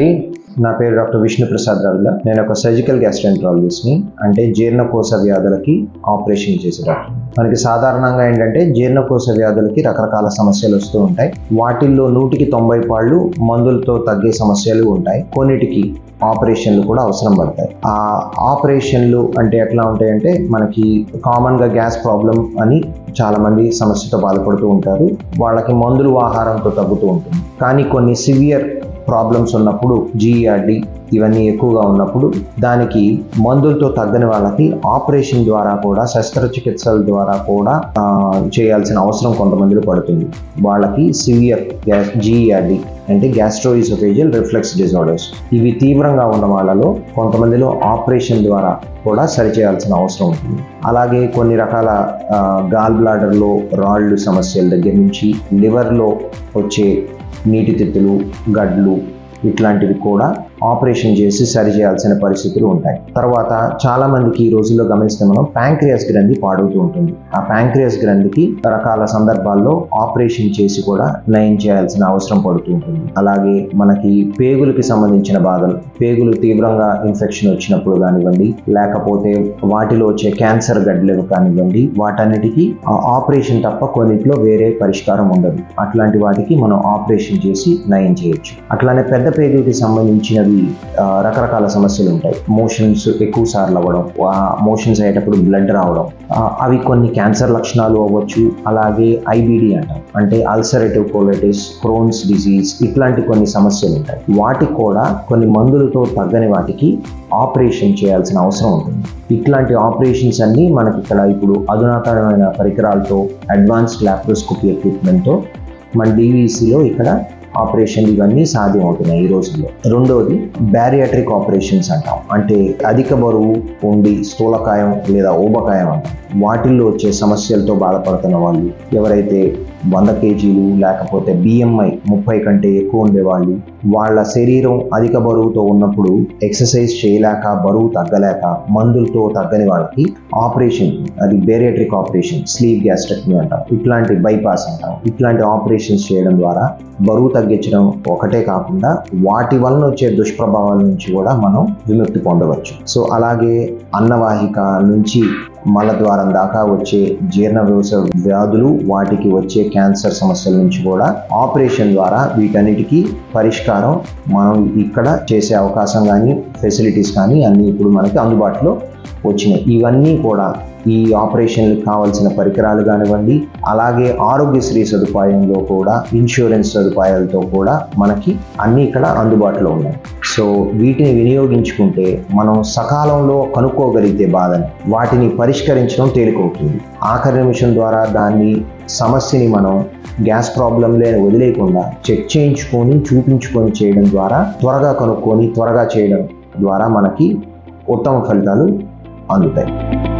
అండి నా పేరు డాక్టర్ విష్ణు ప్రసాద్ రవిల నేను ఒక సర్జికల్ గ్యాస్ట్రెంట్రాలజిస్ట్ని అంటే జీర్ణకోశ వ్యాధులకి ఆపరేషన్ చేసే డాక్టర్ మనకి సాధారణంగా ఏంటంటే జీర్ణకోశ వ్యాధులకి రకరకాల సమస్యలు వస్తూ ఉంటాయి వాటిల్లో నూటికి తొంభై పాళ్ళు మందులతో తగ్గే సమస్యలు ఉంటాయి కొన్నిటికి ఆపరేషన్లు కూడా అవసరం పడతాయి ఆ ఆపరేషన్లు అంటే ఎట్లా ఉంటాయంటే మనకి కామన్గా గ్యాస్ ప్రాబ్లం అని చాలా మంది సమస్యతో బాధపడుతూ ఉంటారు వాళ్ళకి మందులు ఆహారంతో తగ్గుతూ ఉంటుంది కానీ కొన్ని సివియర్ ప్రాబ్లమ్స్ ఉన్నప్పుడు జిఆర్డి ఇవన్నీ ఎక్కువగా ఉన్నప్పుడు దానికి మందులతో తగ్గని వాళ్ళకి ఆపరేషన్ ద్వారా కూడా శస్త్రచికిత్సల ద్వారా కూడా ఆ, చేయాల్సిన అవసరం కొంతమందిలో పడుతుంది వాళ్ళకి సివియర్ గ్యాస్ జిఆర్డి అంటే గ్యాస్ట్రోఇసోఫేజియల్ రిఫ్లెక్స్ డిజార్డర్స్ ఇవి తీవ్రంగా ఉన్న వాళ్ళలో కొంతమందిలో ఆపరేషన్ ద్వారా కూడా సరిచేయాల్సిన అవసరం ఉంటుంది అలాగే కొన్ని రకాల గాల్ బ్లాడర్లో రాళ్ళు సమస్యల దగ్గర నుంచి లివర్లో వచ్చే నీటి తిత్తులు గడ్లు ఇట్లాంటివి కూడా ఆపరేషన్ చేసి సరి చేయాల్సిన పరిస్థితులు ఉంటాయి తర్వాత చాలా మందికి ఈ రోజుల్లో గమనిస్తే మనం ప్యాంక్రియాస్ గ్రంథి పాడవుతూ ఉంటుంది ఆ ప్యాంక్రియాస్ గ్రంథికి రకాల సందర్భాల్లో ఆపరేషన్ చేసి కూడా నయం చేయాల్సిన అవసరం పడుతూ ఉంటుంది అలాగే మనకి పేగులకి సంబంధించిన బాధలు పేగులు తీవ్రంగా ఇన్ఫెక్షన్ వచ్చినప్పుడు కానివ్వండి లేకపోతే వాటిలో వచ్చే క్యాన్సర్ గడ్డలు కానివ్వండి వాటన్నిటికీ ఆ ఆపరేషన్ తప్ప కొన్నిట్లో వేరే పరిష్కారం ఉండదు అట్లాంటి వాటికి మనం ఆపరేషన్ చేసి నయం చేయొచ్చు అట్లానే పెద్ద పేగులకి సంబంధించినవి ఆ, రకరకాల సమస్యలు ఉంటాయి మోషన్స్ ఎక్కువ సార్లు అవ్వడం ఆ మోషన్స్ అయ్యేటప్పుడు బ్లడ్ రావడం ఆ, అవి కొన్ని క్యాన్సర్ లక్షణాలు అవ్వచ్చు అలాగే ఐబిడి అంటాం అంటే అల్సరేటివ్ కోలైటిస్ క్రోన్స్ డిసీజ్ ఇట్లాంటి కొన్ని సమస్యలు ఉంటాయి వాటికి కూడా కొన్ని మందులతో తగ్గని వాటికి ఆపరేషన్ చేయాల్సిన అవసరం ఉంటుంది ఇట్లాంటి ఆపరేషన్స్ అన్నీ మనకి ఇక్కడ ఇప్పుడు అధునాతనమైన పరికరాలతో అడ్వాన్స్డ్ లాప్రోస్కోపీ ఎక్విప్మెంట్తో మన డివిసిలో ఇక్కడ ఆపరేషన్ ఇవన్నీ సాధ్యం అవుతున్నాయి ఈ రోజుల్లో రెండవది బ్యారియాట్రిక్ ఆపరేషన్స్ అంటాం అంటే అధిక బరువు ఉండి స్థూలకాయం లేదా ఊబకాయం అంటాం వాటిల్లో వచ్చే సమస్యలతో బాధపడుతున్న వాళ్ళు ఎవరైతే వంద కేజీలు లేకపోతే బిఎంఐ ముప్పై కంటే ఎక్కువ ఉండేవాళ్ళు వాళ్ళ శరీరం అధిక బరువుతో ఉన్నప్పుడు ఎక్సర్సైజ్ చేయలేక బరువు తగ్గలేక మందులతో తగ్గని వాళ్ళకి ఆపరేషన్ అది బేరియాట్రిక్ ఆపరేషన్ స్లీప్ గ్యాస్ట్రక్టమీ అంటాం ఇట్లాంటి బైపాస్ అంటాం ఇట్లాంటి ఆపరేషన్స్ చేయడం ద్వారా బరువు తగ్గించడం ఒకటే కాకుండా వాటి వలన వచ్చే దుష్ప్రభావాల నుంచి కూడా మనం విముక్తి పొందవచ్చు సో అలాగే అన్నవాహిక నుంచి మలద్వారం దాకా వచ్చే జీర్ణ వ్యవస వ్యాధులు వాటికి వచ్చే క్యాన్సర్ సమస్యల నుంచి కూడా ఆపరేషన్ ద్వారా వీటన్నిటికీ పరిష్కారం మనం ఇక్కడ చేసే అవకాశం కానీ ఫెసిలిటీస్ కానీ అన్నీ ఇప్పుడు మనకి అందుబాటులో వచ్చినాయి ఇవన్నీ కూడా ఈ ఆపరేషన్లకు కావాల్సిన పరికరాలు కానివ్వండి అలాగే ఆరోగ్యశ్రీ సదుపాయంలో కూడా ఇన్సూరెన్స్ సదుపాయాలతో కూడా మనకి అన్నీ ఇక్కడ అందుబాటులో ఉన్నాయి సో వీటిని వినియోగించుకుంటే మనం సకాలంలో కనుక్కోగలిగితే బాధని వాటిని పరిష్కరించడం తేలికవుతుంది ఆఖరి నిమిషం ద్వారా దాన్ని సమస్యని మనం గ్యాస్ ప్రాబ్లంలే వదిలేయకుండా చెక్ చేయించుకొని చూపించుకొని చేయడం ద్వారా త్వరగా కనుక్కొని త్వరగా చేయడం ద్వారా మనకి ఉత్తమ ఫలితాలు అందుతాయి